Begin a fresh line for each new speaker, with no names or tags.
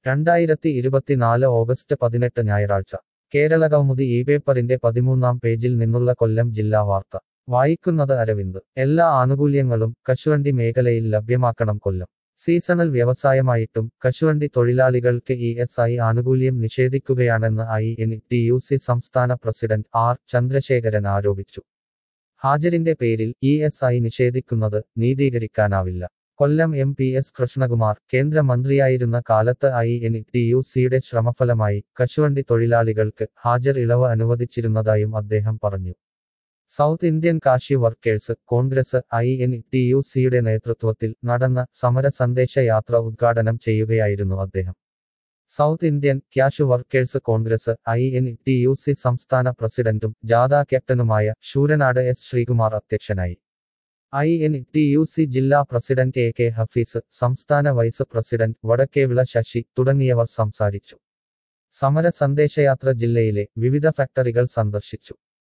രണ്ടായിരത്തി ഇരുപത്തിനാല് ഓഗസ്റ്റ് പതിനെട്ട് ഞായറാഴ്ച കേരളകൗമുദി ഈ പേപ്പറിന്റെ പതിമൂന്നാം പേജിൽ നിന്നുള്ള കൊല്ലം ജില്ലാ വാർത്ത വായിക്കുന്നത് അരവിന്ദ് എല്ലാ ആനുകൂല്യങ്ങളും കശുവണ്ടി മേഖലയിൽ ലഭ്യമാക്കണം കൊല്ലം സീസണൽ വ്യവസായമായിട്ടും കശുവണ്ടി തൊഴിലാളികൾക്ക് ഇ എസ് ഐ ആനുകൂല്യം നിഷേധിക്കുകയാണെന്ന് I N T U C സംസ്ഥാന പ്രസിഡന്റ് ആർ ചന്ദ്രശേഖരൻ ആരോപിച്ചു ഹാജരിന്റെ പേരിൽ ഇ എസ് ഐ നിഷേധിക്കുന്നത് നീതീകരിക്കാനാവില്ല Kollam M P S Krishnakumar കേന്ദ്രമന്ത്രിയായിരുന്ന കാലത്ത് ഐ എൻ ടി യു സിയുടെ ശ്രമഫലമായി കശുവണ്ടി തൊഴിലാളികൾക്ക് ഹാജർ ഇളവ് അനുവദിച്ചിരുന്നതായും അദ്ദേഹം പറഞ്ഞു South Indian Cashew Workers Congress I N T U സിയുടെ നേതൃത്വത്തിൽ നടന്ന സമര സന്ദേശ യാത്ര ഉദ്ഘാടനം ചെയ്യുകയായിരുന്നു അദ്ദേഹം South Indian Cashew Workers Congress I N T U C സംസ്ഥാന പ്രസിഡന്റും ജാഥ ക്യാപ്റ്റനുമായ ശൂരനാട് എസ് ശ്രീകുമാർ അധ്യക്ഷനായി I N T U C ജില്ലാ പ്രസിഡന്റ് എ കെ ഹഫീസ് സംസ്ഥാന വൈസ് പ്രസിഡന്റ് വടക്കേവിള ശശി തുടങ്ങിയവർ സംസാരിച്ചു സമര സന്ദേശയാത്ര ജില്ലയിലെ വിവിധ ഫാക്ടറികൾ സന്ദർശിച്ചു